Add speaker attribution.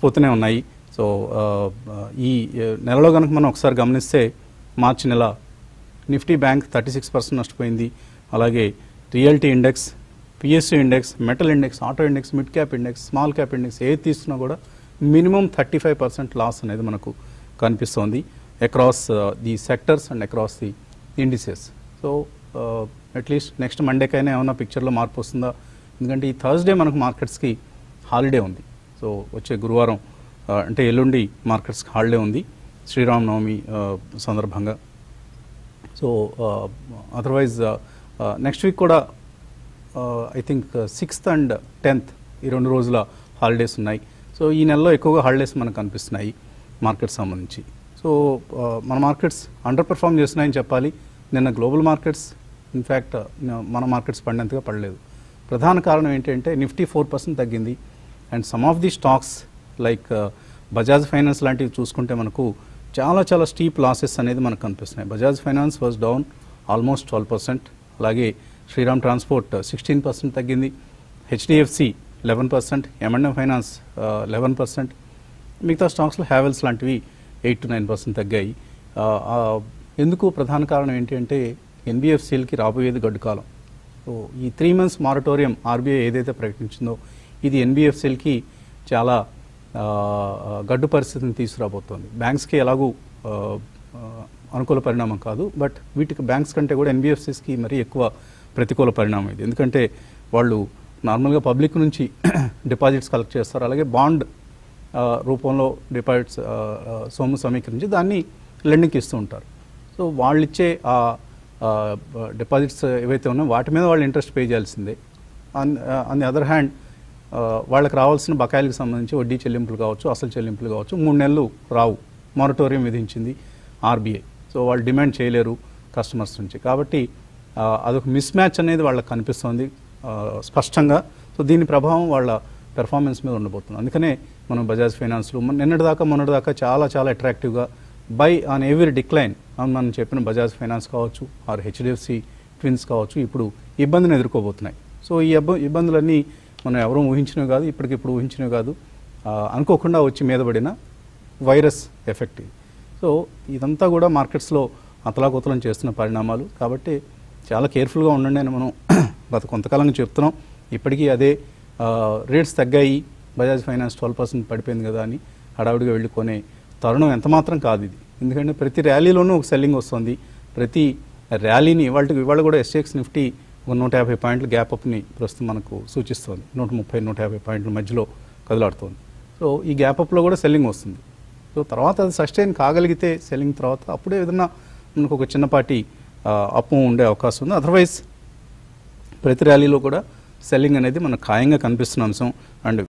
Speaker 1: నష్టపోతూనే ఉన్నాయి సో ఆ, ఈ ఆ, నెలలో కనుక మనం ఒకసారి గమనిస్తే మార్చి నెల Nifty bank thirty six percent నష్టపోయింది అలాగే realty index PSU index metal index auto index mid cap index small cap index ఏది తీసుకున్నా కూడా minimum thirty five percent loss అనేది మనకు కనిపిస్తోంది across the sectors and across the indices so at least next మండేకైనా ఏమైనా పిక్చర్లో మార్పు వస్తుందా ఎందుకంటే ఈ థర్స్డే మనకు మార్కెట్స్కి హాలిడే ఉంది సో వచ్చే గురువారం ఆ, అంటే ఎల్లుండి మార్కెట్స్కి హాలిడే ఉంది శ్రీరామనవమి ఆ, సందర్భంగా సో అదర్వైజ్ నెక్స్ట్ వీక్ కూడా I think sixth and tenth ఈ రెండు రోజుల హాలిడేస్ ఉన్నాయి సో ఈ నెలలో ఎక్కువగా హాలిడేస్ మనకు కనిపిస్తున్నాయి మార్కెట్ సంబంధించి సో మన మార్కెట్స్ అండర్ పెర్ఫామ్ చేస్తున్నాయని చెప్పాలి నిన్న గ్లోబల్ మార్కెట్స్ ఇన్ఫ్యాక్ట్ మన మార్కెట్స్ పడినంతగా పడలేదు ప్రధాన కారణం ఏంటంటే నిఫ్టీ ఫోర్ పర్సెంట్ తగ్గింది and some of the stocks like Bajaj finance లాంటివి చూసుకుంటే మనకు చాలా చాలా స్టీప్ లాసెస్ అనేది మనకు కనిపిస్తున్నాయి Bajaj finance was down almost twelve percent అలాగే శ్రీరామ్ ట్రాన్స్పోర్ట్ సిక్స్టీన్ పర్సెంట్ తగ్గింది HDFC eleven percent MNM finance eleven percent మిగతా స్టాక్స్లో హ్యావెల్స్ లాంటివి ఎయిట్ టు నైన్ పర్సెంట్ తగ్గాయి ఆ, ఆ, ఎందుకు ప్రధాన కారణం ఏంటి అంటే ఎన్బిఎఫ్సిలకి రాబోయేది గడ్డు కాలం సో ఈ త్రీ మంత్స్ మారటోరియం ఆర్బీఐ ఏదైతే ప్రకటించిందో ఇది ఎన్బిఎఫ్సిలకి చాలా ఆ, గడ్డు పరిస్థితిని తీసుకురాబోతోంది బ్యాంక్స్కి ఎలాగూ ఆ, ఆ, అనుకూల పరిణామం కాదు బట్ వీటికి బ్యాంక్స్ కంటే కూడా ఎన్బిఎఫ్సిస్కి మరీ ఎక్కువ ప్రతికూల పరిణామం ఇది ఎందుకంటే వాళ్ళు నార్మల్గా పబ్లిక్ నుంచి డిపాజిట్స్ కలెక్ట్ చేస్తారు అలాగే బాండ్ ఆ, రూపంలో డిపాజిట్స్ ఆ, ఆ, సొమ్ము సమీకరించి దాన్ని లెండింగ్కి ఇస్తూ ఉంటారు సో వాళ్ళు ఇచ్చే ఆ డిపాజిట్స్ ఏవైతే ఉన్నాయో వాటి మీద వాళ్ళు ఇంట్రెస్ట్ పే చేయాల్సిందే on on the other hand వాళ్ళకి రావాల్సిన బకాయిలకు సంబంధించి వడ్డీ చెల్లింపులు కావచ్చు అసలు చెల్లింపులు కావచ్చు మూడు నెలలు రావు మారటోరియం విధించింది ఆర్బీఐ సో వాళ్ళు డిమాండ్ చేయలేరు కస్టమర్స్ నుంచి కాబట్టి ఆ, అదొక మిస్ మ్యాచ్ అనేది వాళ్ళకి కనిపిస్తుంది ఆ, స్పష్టంగా సో దీని ప్రభావం వాళ్ళ పెర్ఫార్మెన్స్ మీద ఉండబోతుంది అందుకనే మనం బజాజ్ ఫైనాన్స్లో మన- నిన్నటిదాకా మొన్నటిదాకా చాలా చాలా అట్రాక్టివ్గా బై ఆన్ ఎవరీ డిక్లైన్ అని మనం చెప్పిన బజాజ్ ఫైనాన్స్ కావచ్చు ఆర్ హెచ్డిఎఫ్సి ట్విన్స్ కావచ్చు ఇప్పుడు ఇబ్బందిని ఎదుర్కోబోతున్నాయి సో ఈ ఇబ్బ ఇబ్బందులన్నీ మనం ఎవరూ ఊహించినవి కాదు ఇప్పటికిప్పుడు ఊహించినవి కాదు ఆ, అనుకోకుండా వచ్చి మీద పడిన వైరస్ ఎఫెక్ట్ ఇది సో ఇదంతా కూడా మార్కెట్స్లో అతలాకుతలం చేస్తున్న పరిణామాలు కాబట్టి చాలా కేర్ఫుల్గా ఉండండి అని మనం గత కొంతకాలంగా చెప్తున్నాం ఇప్పటికీ అదే ఆ, రేట్స్ తగ్గాయి బజాజ్ ఫైనాన్స్ ట్వెల్వ్ పర్సెంట్ పడిపోయింది కదా అని హడావుడిగా వెళ్ళి కొనే తరుణం ఎంత మాత్రం కాదు ఇది ఎందుకంటే ప్రతి ర్యాలీలోనూ ఒక సెల్లింగ్ వస్తుంది ప్రతి ర్యాలీని ఇవాళ ఇవాళ కూడా ఎస్ఎక్స్ నిఫ్టీ ఒక నూట యాభై పాయింట్ల గ్యాప్ అప్ని ప్రస్తుతం మనకు సూచిస్తుంది నూట ముప్పై నూట యాభై పాయింట్ల మధ్యలో కదలాడుతోంది సో ఈ గ్యాప్ అప్లో కూడా సెల్లింగ్ వస్తుంది సో తర్వాత అది సస్టైన్ కాగలిగితే సెల్లింగ్ తర్వాత అప్పుడే ఏదైనా మనకు ఒక చిన్నపాటి ఆ, అప్పు ఉండే అవకాశం ఉంది అదర్వైజ్ ప్రతి ర్యాలీలో కూడా సెల్లింగ్ అనేది మనకు ఖాయంగా కనిపిస్తున్న అంశం అండ్